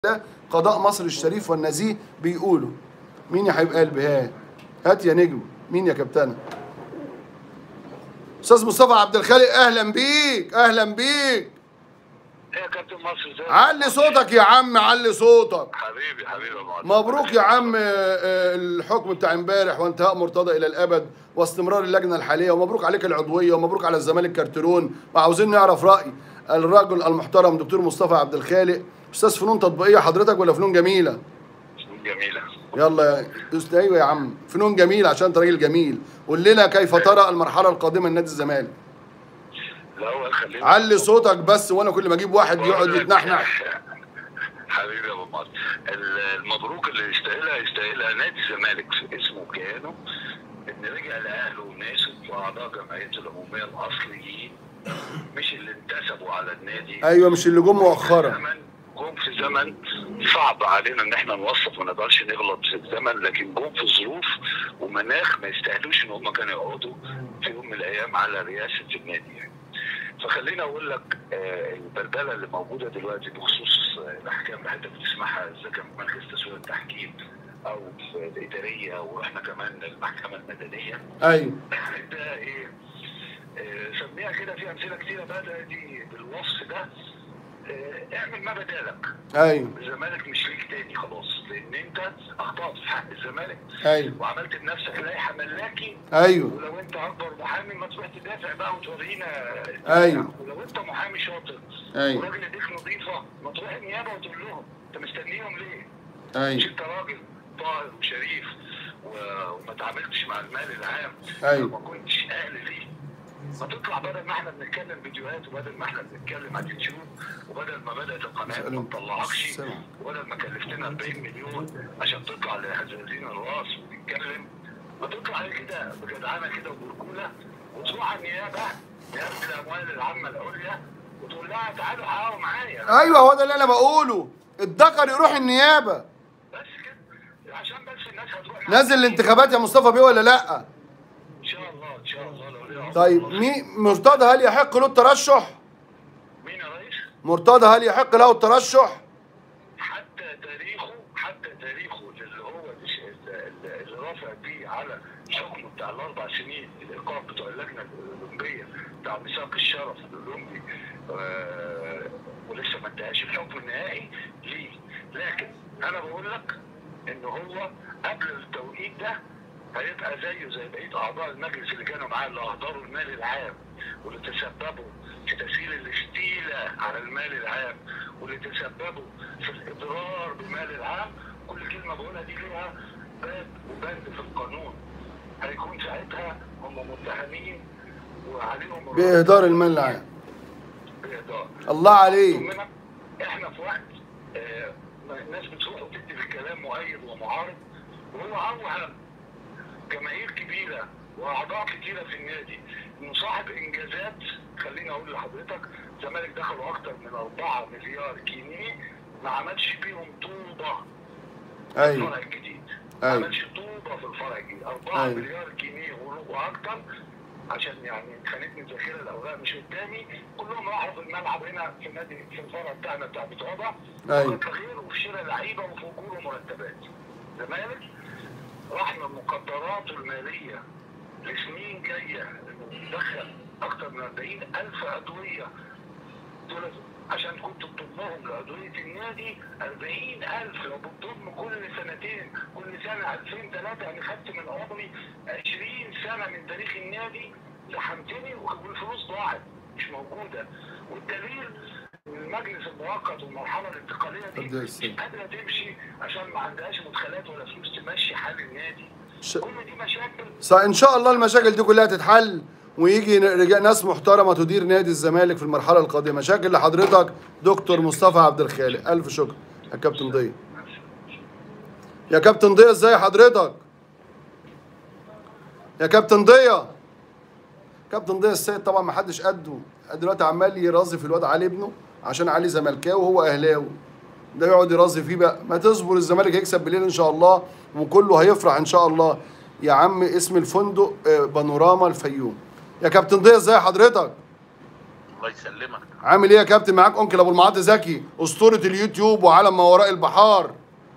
الله قضاء مصر الشريف والنزيه بيقولوا مين يا حبيب قلبي ها هات يا نجم مين يا كابتن استاذ مصطفى عبد الخالق اهلا بيك اهلا بيك ايه يا كابتن مصر ازاي؟ علي صوتك يا عم علي صوتك حبيبي حبيبي يا معلم مبروك يا عم آه، آه، الحكم بتاع امبارح وانتهاء مرتضى الى الابد واستمرار اللجنه الحاليه ومبروك عليك العضويه ومبروك على الزمالك كرتون وعاوزين نعرف راي الرجل المحترم دكتور مصطفى عبد الخالق استاذ فنون تطبيقيه حضرتك ولا فنون جميله جميلة يلا يا أست- ايوه يا عم فنون جميله عشان انت راجل جميل قول لنا كيف ترى المرحله القادمه لنادي الزمالك الاول خلينا علي صوتك بس وانا كل ما اجيب واحد يقعد يتنحنح حبيبي يا ابو مصر ال- المبروك اللي يستاهلها يستاهلها نادي الزمالك في اسمه وكيانه ان رجع لاهله وناسه واعضاء جمعيته العموميه الاصليين مش اللي انتسبوا على النادي ايوه مش اللي جم مؤخرا زمن جم في زمن صعب علينا ان احنا نوصف وما نقدرش نغلط في الزمن لكن جم في ظروف ومناخ ما يستاهلوش ان هم كانوا يقعدوا في يوم من الايام على رئاسه النادي يعني. فخليني اقول لك آه، البلبله اللي موجوده دلوقتي بخصوص آه، الاحكام اللي حضرتك بتسمعها اذا كان في مركز تسويق التحكيم او في الاداريه واحنا كمان المحكمه المدنيه ايوه ده ايه آه، سميها كده في امثله كتيره بقى ده دي بالوصف ده آه، اعمل ما بدالك ايوه الزمالك مش ليك تاني خلاص لان انت اخطات في حق الزمالك ايوه وعملت بنفسك لائحه ملاكي ايوه ولو انت اكبر محامي ما تروح تدافع بقى وتورينا أيوة. ولو انت محامي شاطر أيوة. وراجل ايديك نظيفه ما تروح النيابه وتقول لهم انت مستنيهم ليه؟ مش ايوه انت راجل طاهر وشريف و- وما تعاملتش مع المال العام أيوة. وما كنتش اهل ليه ما تطلع بدل ما احنا بنتكلم فيديوهات وبدل ما احنا بنتكلم على اليوتيوب وبدل ما بدات القناه ما تطلعكش سلام. وبدل ما كلفتنا 40 مليون عشان تطلع لهزازين الراس وتتكلم ما تطلع كده بجدعانه كده وبرجوله وتروح على النيابه نيابه الاموال العامه العليا وتقول لها تعالوا حققوا معايا ايوه هو ده اللي انا بقوله الذكر يروح النيابه بس كده عشان بس الناس هتروح نازل الانتخابات يا مصطفى بيه ولا لا ان شاء الله ان شاء الله لو ليه طيب عذر. مين مرتضى هل يحق له الترشح مين يا ريس؟ مرتضى هل يحق له الترشح حتى تاريخه حتى تاريخه اللي هو الش- اللي اللي رافع بيه على الحكم بتاع الاربع سنين الايقاف بتوع اللجنه الاولمبيه بتاع ميثاق الشرف الاولمبي آه، ولسه ما انتهاش الحكم النهائي ليه لكن انا بقول لك ان هو قبل التوقيت ده هيبقى زيه زي بقيه اعضاء المجلس اللي كانوا معاه اللي اهدروا المال العام واللي تسببوا في تسهيل الاستيلاء على المال العام واللي تسببوا في الاضرار بالمال العام كل كلمه بقولها دي ليها باب وبند في القانون هيكون ساعتها هم متهمين وعليهم باهدار المال العام باهدار الله عليك ثم احنا في وقت آه، الناس بتروح وتدي في الكلام مؤيد ومعارض وهو اوهم جماهير كبيره واعضاء كتيره في النادي انه صاحب انجازات خليني اقول لحضرتك الزمالك دخلوا اكتر من 4 مليار جنيه ما عملش بيهم طوبه في ايوه الفرع الجديد أيوة. ما عملش طوبه في الفرع الجديد 4 أيوة. مليار جنيه واكتر عشان يعني خانتني ذاكره الاوراق مش قدامي كلهم راحوا في الملعب هنا في النادي في الفرع بتاعنا بتاع بتوابه أيوة. تغيير وفي شراء لعيبه وفي اجور ومرتبات زمالك راح من مقدراته الماليه لسنين جايه انه دخل اكثر من 40 الف ادويه دول عشان كنت بتضمهم لأدوية النادي 40000 لو بتضم كل سنتين كل سنة 2000 3 يعني خدت من عمري 20 سنة من تاريخ النادي لحمتني والفلوس ضاعت مش موجودة والدليل إن المجلس المؤقت والمرحلة الانتقالية دي قد إيه مش السنة؟ قادرة تمشي عشان ما عندهاش مدخلات ولا فلوس تمشي حال النادي ش- كل دي مشاكل صح ان شاء الله المشاكل دي كلها تتحل ويجي رجال ناس محترمه تدير نادي الزمالك في المرحله القادمه شاكر لحضرتك دكتور مصطفى عبد الخالق الف شكر يا كابتن ضياء يا كابتن ضياء ازاي حضرتك يا كابتن ضياء كابتن ضياء السيد طبعا ما حدش قده دلوقتي عمال يرازي في الواد علي ابنه عشان علي زملكاوي وهو اهلاوي ده يقعد يرازي فيه بقى ما تصبر الزمالك هيكسب بالليل ان شاء الله وكله هيفرح ان شاء الله يا عم اسم الفندق آه، بانوراما الفيوم يا كابتن ضياء ازاي حضرتك الله يسلمك عامل ايه يا كابتن معاك انكل ابو المعاطي زكي اسطوره اليوتيوب وعالم ما وراء البحار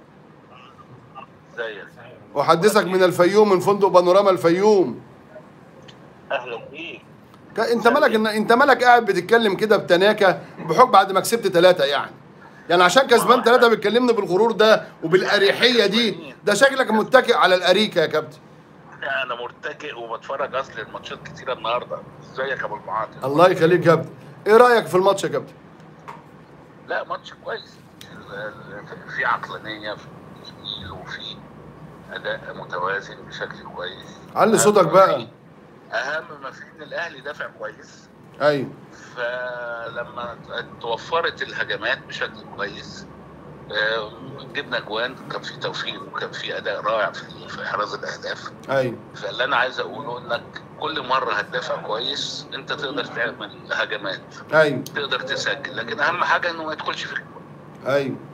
ازيك احدثك من الفيوم من فندق بانوراما الفيوم اهلا بيك ك- انت مالك إن انت مالك قاعد بتتكلم كده بتناكه بحكم بعد ما كسبت ثلاثه يعني يعني عشان كسبان ثلاثه بتكلمني بالغرور ده وبالاريحيه دي ده شكلك متكئ على الاريكه يا كابتن انا مرتكئ وبتفرج اصل الماتشات كتيره النهارده ازيك يا ابو المعاطي الله يخليك يا كابتن ايه رايك في الماتش يا كابتن لا ماتش كويس ال- ال- في عقلانيه في تشكيل وفي اداء متوازن بشكل كويس علي صوتك أهم بقى. ما فيه- اهم ما فيه ان الاهلي دافع كويس ايوه فلما توفرت الهجمات بشكل كويس آه، جبنا جوان كان في توفيق وكان في اداء رائع في في احراز الاهداف ايوه فاللي انا عايز اقوله انك كل مره هتدافع كويس انت تقدر تعمل هجمات ايوه تقدر تسجل لكن اهم حاجه انه ما يدخلش في الجوان ايوه